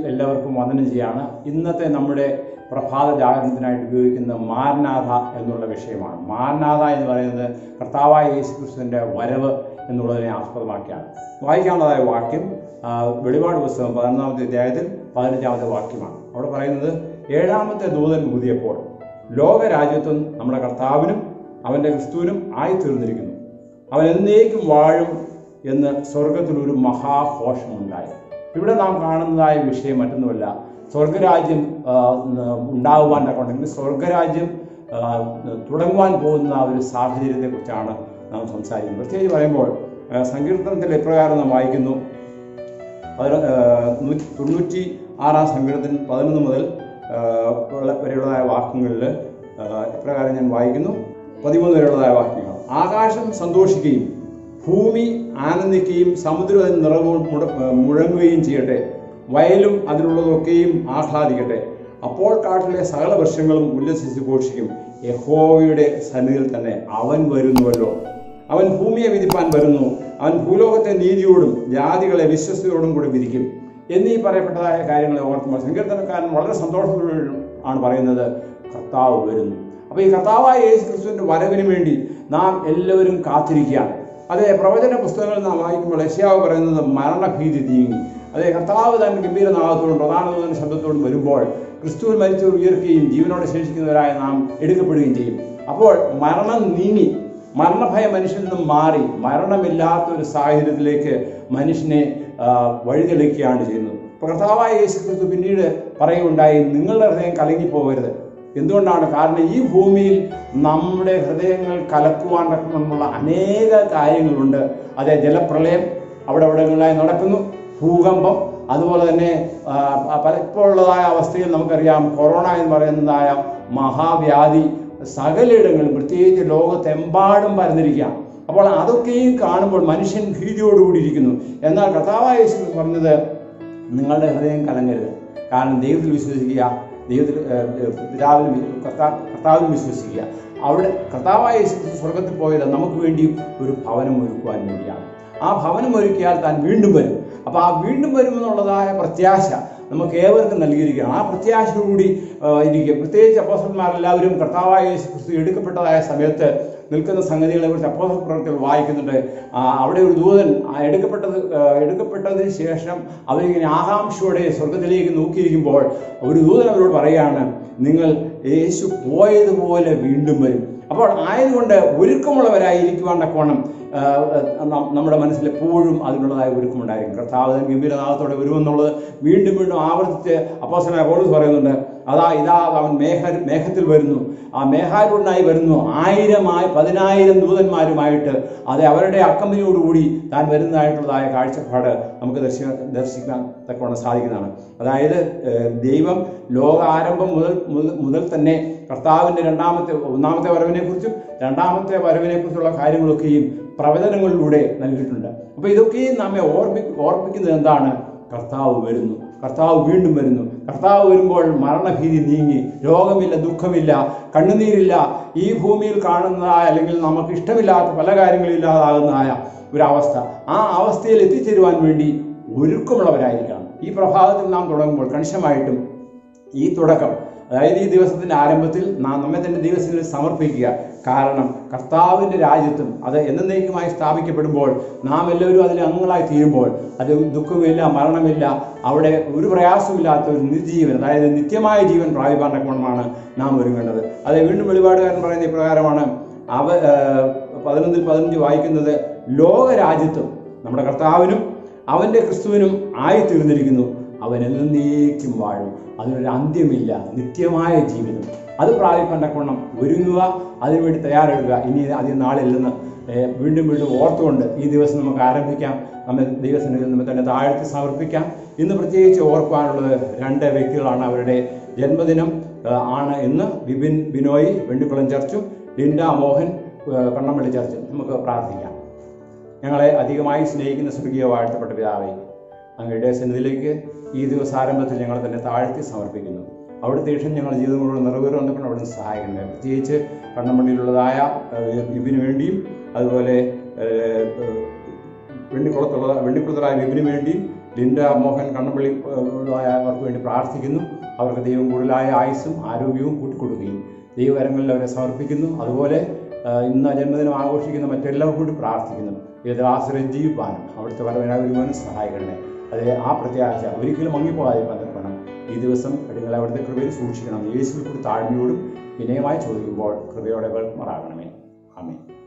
എല്ലാവർക്കും വന്ദനം ചെയ്യാണ് ഇന്നത്തെ നമ്മുടെ പ്രഭാത ജാഗരണത്തിനായിട്ട് ഉപയോഗിക്കുന്ന മാരനാഥ എന്നുള്ള വിഷയമാണ് മാരനാഥ എന്ന് പറയുന്നത് കർത്താവായ യേശു ക്രിസ്തുവിൻ്റെ വരവ് എന്നുള്ളതിനെ ആസ്പദമാക്കിയാണ് വായിക്കാനുള്ളതായ വാക്യം ആ, വെളിപാട് പുസ്തകം പതിനൊന്നാമത്തെ അധ്യായത്തിൽ പതിനഞ്ചാമത്തെ വാക്യമാണ് അവിടെ പറയുന്നത് ഏഴാമത്തെ ദൂതൻ ഊതിയപ്പോൾ ലോകരാജ്യത്വം നമ്മുടെ കർത്താവിനും അവൻ്റെ ക്രിസ്തുവിനും ആയിത്തീർന്നിരിക്കുന്നു അവൻ എന്നേക്കും വാഴും എന്ന് സ്വർഗത്തിൽ ഒരു മഹാഘോഷമുണ്ടായി ഇവിടെ നാം കാണുന്നതായ വിഷയം മറ്റൊന്നുമല്ല സ്വർഗരാജ്യം ആ, ഉണ്ടാകുവാൻ തക്കമുണ്ടെങ്കിൽ സ്വർഗരാജ്യം ആ, തുടങ്ങുവാൻ പോകുന്ന ആ ഒരു സാഹചര്യത്തെക്കുറിച്ചാണ് നാം സംസാരിക്കുന്നത് പ്രത്യേകിച്ച് പറയുമ്പോൾ ആ, സങ്കീർത്തനത്തിൽ എപ്രകാരം നാം വായിക്കുന്നു പതിനൊ- ആ, നൂറ്റി- തൊണ്ണൂറ്റി ആറാം സങ്കീർത്തനം പതിനൊന്ന് മുതൽ ആ, ഉള്ള- വരെയുള്ളതായ വാക്യങ്ങളിൽ ആ, എപ്രകാരം ഞാൻ വായിക്കുന്നു പതിമൂന്ന് വരെയുള്ളതായ വാക്യങ്ങൾ ആകാശം സന്തോഷിക്കുകയും ഭൂമി ആനന്ദിക്കുകയും സമുദ്രം അതിന് നിറവും മുട- മുഴങ്ങുകയും ചെയ്യട്ടെ വയലും അതിലുള്ളതൊക്കെയും ആഹ്ലാദിക്കട്ടെ അപ്പോൾ കാട്ടിലെ സകല വൃക്ഷങ്ങളും ഉല്ലസിച്ച് ഘോഷിക്കും യഹോവയുടെ സന്നിധിയിൽ തന്നെ അവൻ വരുന്നുവല്ലോ അവൻ ഭൂമിയെ വിധിപ്പാൻ വരുന്നു അവൻ ഭൂലോകത്തെ നീതിയോടും ജാതികളെ വിശ്വസ്തയോടും കൂടി വിധിക്കും എന്നീ പറയപ്പെട്ടതായ കാര്യങ്ങളെ ഓർക്കുമ്പോൾ സങ്കീർത്തനക്കാരൻ വളരെ സന്തോഷത്തോടെ ആണ് പറയുന്നത് കർത്താവ് വരുന്നു അപ്പോൾ ഈ കർത്താവായ യേശു ക്രിസ്തുവിന്റെ വരവിന് വേണ്ടി നാം എല്ലാവരും കാത്തിരിക്കുകയാണ് അതെ പ്രവചന പുസ്തകങ്ങൾ നാം വായിക്കുമ്പോൾ യശയാവ് പറയുന്നത് മരണഭീതി നീങ്ങി അതെ കർത്താവ് തന്നെ ഗംഭീരനാഥത്തോടും പ്രധാനതോടും ശബ്ദത്തോടും വരുമ്പോൾ ക്രിസ്തുവിൽ മരിച്ചവർ ഉയർക്കുകയും ജീവനോടെ ശേഷിക്കുന്നവരായ നാം എടുക്കപ്പെടുകയും ചെയ്യും അപ്പോൾ മരണം നീങ്ങി മരണഭയം മനുഷ്യനിൽ നിന്നും മാറി മരണമില്ലാത്ത ഒരു സാഹചര്യത്തിലേക്ക് മനുഷ്യനെ ആ, വഴിതെളിക്കുകയാണ് ചെയ്യുന്നത് അപ്പോൾ കർത്താവായ യേശു ക്രിസ്തു പിന്നീട് പറയുകയുണ്ടായി നിങ്ങളുടെ ഹൃദയം കലങ്ങിപ്പോകരുത് എന്തുകൊണ്ടാണ് കാരണം ഈ ഭൂമിയിൽ നമ്മുടെ ഹൃദയങ്ങൾ കലക്കുവാൻ തക്കമുള്ള അനേക കാര്യങ്ങളുണ്ട് അതെ ജലപ്രളയം അവിടെ അവിടങ്ങളിലായി നടക്കുന്നു ഭൂകമ്പം അതുപോലെ തന്നെ ആ, പലപ്പോഴുള്ളതായ അവസ്ഥയിൽ നമുക്കറിയാം കൊറോണ എന്ന് പറയുന്നതായ മഹാവ്യാധി സകലയിടങ്ങളിലും പ്രത്യേകിച്ച് ലോകത്തെമ്പാടും പരന്നിരിക്കാം അപ്പോൾ അതൊക്കെയും കാണുമ്പോൾ മനുഷ്യൻ ഭീതിയോടുകൂടി ഇരിക്കുന്നു എന്നാൽ കർത്താവായ യേശു പറഞ്ഞത് നിങ്ങളുടെ ഹൃദയം കലങ്ങരുത് കാരണം ദൈവത്തിൽ വിശ്വസിക്കുക ദൈവത്തിൽ ഏഹ്, ഏഹ്, പിതാവിൽ വി- കർത്താ കർത്താവിൽ വിശ്വസിക്കുക അവിടെ കർത്താവായ യേശു ക്രിസ്തു സ്വർഗത്തിൽ പോയത് നമുക്ക് വേണ്ടി ഒരു ഭവനം ഒരുക്കുവാൻ വേണ്ടിയാണ് ആ ഭവനം ഒരുക്കിയാൽ താൻ വീണ്ടും വരും അപ്പോൾ ആ വീണ്ടും വരുമെന്നുള്ളതായ പ്രത്യാശ നമുക്ക് ഏവർക്കും നൽകിയിരിക്കുകയാണ് ആ പ്രത്യാശയോടുകൂടി ആ, ഇരിക്കുക പ്രത്യേകിച്ച് അപ്പോസ്റ്റന്മാരെല്ലാവരും കർത്താവായ യേശു ക്രിസ്തു എടുക്കപ്പെട്ടതായ സമയത്ത് നിൽക്കുന്ന സംഗതികളെ കുറിച്ച് അപ്പോസ്റ്റൽ പ്രവർത്തികൾ വായിക്കുന്നുണ്ട് ആ, അവിടെ ഒരു ദൂതൻ ആ എടുക്കപ്പെട്ടത് ആ, എടുക്കപ്പെട്ടതിന് ശേഷം അവരിങ്ങനെ ആകാംക്ഷയോടെ സ്വർഗത്തിലേക്ക് നോക്കിയിരിക്കുമ്പോൾ ഒരു ദൂതൻ അവരോട് പറയുകയാണ് നിങ്ങൾ യേശു പോയതുപോലെ വീണ്ടും വരും അപ്പോൾ ആയതുകൊണ്ട് ഒരുക്കമുള്ളവരായിരിക്കുവാൻ തക്കവണ്ണം ആ, ന- നമ്മുടെ മനസ്സിൽ എപ്പോഴും അതിനുള്ളതായ ഒരുക്കമുണ്ടായിരിക്കും കർത്താവ് തന്നെ ഗംഭീരനാഥത്തോടെ വരുമെന്നുള്ളത് വീണ്ടും വീണ്ടും ആവർത്തിച്ച് അപ്പോസനായ പോലീസ് പറയുന്നുണ്ട് അതാ ഇതാ അവൻ മേഘ മേഘത്തിൽ വരുന്നു ആ മേഘാരൂഢനായി വരുന്നു ആയിരമായി പതിനായിരം ദൂതന്മാരുമായിട്ട് അത് അവരുടെ അക്കമ്പനിയോടുകൂടി താൻ വരുന്നതായിട്ടുള്ളതായ കാഴ്ചപ്പാട് നമുക്ക് ദർശിക്കാൻ ദർശിക്കാൻ തക്കവണ്ണം സാധിക്കുന്നതാണ് അതായത് ഏഹ്, ദൈവം ലോകാരംഭം മുതൽ മുതൽ- മുതൽ തന്നെ കർത്താവിൻ്റെ രണ്ടാമത്തെ ഒന്നാമത്തെ വരവിനെക്കുറിച്ചും രണ്ടാമത്തെ വരവിനെക്കുറിച്ചുള്ള കാര്യങ്ങളൊക്കെയും പ്രവചനങ്ങളിലൂടെ നൽകിയിട്ടുണ്ട് അപ്പോൾ ഇതൊക്കെയും നമ്മെ ഓർമ്മി ഓർമ്മിക്കുന്നത് എന്താണ് കർത്താവ് വരുന്നു കർത്താവ് വീണ്ടും വരുന്നു കർത്താവ് വരുമ്പോൾ മരണഭീതി നീങ്ങി രോഗമില്ല ദുഃഖമില്ല കണ്ണുനീരില്ല ഈ ഭൂമിയിൽ കാണുന്നതായ അല്ലെങ്കിൽ നമുക്ക് ഇഷ്ടമില്ലാത്ത പല കാര്യങ്ങളും ഇല്ലാതാകുന്നതായ ഒരവസ്ഥ ആ അവസ്ഥയിൽ എത്തിച്ചേരുവാൻ വേണ്ടി ഒരുക്കമുള്ളവരായിരിക്കണം ഈ പ്രഭാതത്തിൽ നാം തുടങ്ങുമ്പോൾ കണിശമായിട്ടും ഈ തുടക്കം അതായത് ഈ ദിവസത്തിന്റെ ആരംഭത്തിൽ നാം നമ്മെ തന്നെ ദിവസത്തിൽ സമർപ്പിക്കുക കാരണം കർത്താവിന്റെ രാജ്യത്തും അത് എന്നേക്കുമായി സ്ഥാപിക്കപ്പെടുമ്പോൾ നാം എല്ലാവരും അതിൽ അംഗങ്ങളായി തീരുമ്പോൾ അത് ദുഃഖമില്ല മരണമില്ല അവിടെ ഒരു പ്രയാസമില്ലാത്ത ഒരു നിജീവൻ അതായത് നിത്യമായ ജീവൻ പ്രാപിപ്പാൻ തക്കവണ്ണമാണ് നാം ഒരുങ്ങേണ്ടത് അത് വീണ്ടും വെളിപാടുകാരൻ പറയുന്ന ഇപ്രകാരമാണ് അവ ഏഹ്, പതിനൊന്നിൽ പതിനഞ്ച് വായിക്കുന്നത് ലോകരാജ്യത്വം നമ്മുടെ കർത്താവിനും അവൻ്റെ ക്രിസ്തുവിനും ആയിത്തീർന്നിരിക്കുന്നു അവൻ എന്നേക്കും വാഴും അതിനൊരു അന്ത്യമില്ല നിത്യമായ ജീവിതം അത് പ്രാപിക്കാൻ തക്കവണ്ണം ഒരുങ്ങുക അതിനുവേണ്ടി തയ്യാറെടുക്കുക ഇനി അധികം നാളില്ലെന്ന് ഏഹ്, വീണ്ടും വീണ്ടും ഓർത്തുകൊണ്ട് ഈ ദിവസം നമുക്ക് ആരംഭിക്കാം നമ്മെ ദൈവസന്നിധിയിൽ നമ്മെ തന്നെ താഴ്ത്തി സമർപ്പിക്കാം ഇന്ന് പ്രത്യേകിച്ച് ഓർക്കുവാനുള്ളത് രണ്ട് വ്യക്തികളാണ് അവരുടെ ജന്മദിനം ഏഹ്, ആണ് ഇന്ന് ബിബിൻ ബിനോയ് വെണ്ണിക്കുളം ചർച്ചും ലിൻഡ മോഹൻ ഏഹ്, കണ്ണമ്പള്ളി ചർച്ചും നമുക്ക് പ്രാർത്ഥിക്കാം ഞങ്ങളെ അധികമായി സ്നേഹിക്കുന്ന സ്വർഗീയ വാഴ്ത്തപ്പെട്ട പിതാവേ അങ്ങയുടെ സന്നിധിയിലേക്ക് ഈ ദിവസാരംഭത്തിൽ ഞങ്ങൾ തന്നെ താഴ്ത്തി സമർപ്പിക്കുന്നു അവിടുത്തെ ഇഷ്ടം ഞങ്ങളുടെ ജീവിതം മുഴുവൻ നിറവേറുന്നപ്പോൾ അവിടുന്ന് സഹായിക്കണമേ പ്രത്യേകിച്ച് കണ്ണമ്പള്ളിയിലുള്ളതായ ഏഹ്, വിപിന് വേണ്ടിയും അതുപോലെ ഏഹ്, ഏഹ്, വെണ്ണിക്കുളത്തുള്ള വെണ്ണിക്കുളത്തരായ വിപിന് വേണ്ടിയും ലിൻഡ മോഹൻ കണ്ണപ്പള്ളി അവർക്ക് വേണ്ടി പ്രാർത്ഥിക്കുന്നു അവർക്ക് ദൈവം കൂടുതലായ ആയുസ്സും ആരോഗ്യവും കൂട്ടിക്കൊടുക്കുകയും ദൈവകരങ്ങളിൽ അവരെ സമർപ്പിക്കുന്നു അതുപോലെ ആ, ഇന്ന് ജന്മദിനം ആഘോഷിക്കുന്ന മറ്റെല്ലാവർക്കും കൂടി പ്രാർത്ഥിക്കുന്നു യഥാശ്രയം ജീവിപ്പാനും അവിടുത്തെ പരമനാഗരിമാനും സഹായിക്കണമേ അതിലെ ആ പ്രത്യാശ ഒരിക്കലും മങ്ങിപ്പോകാതിരിക്കാൻ തക്കണം ഈ ദിവസം നിങ്ങൾ അവിടുത്തെ കൃപയിൽ സൂക്ഷിക്കണം യേശുവിൽ കൂടി താഴ്മയോടും വിനയമായി ചോദിക്കുമ്പോൾ കൃപയോടെ കേൾക്കുമാറാകണമേ ആമേ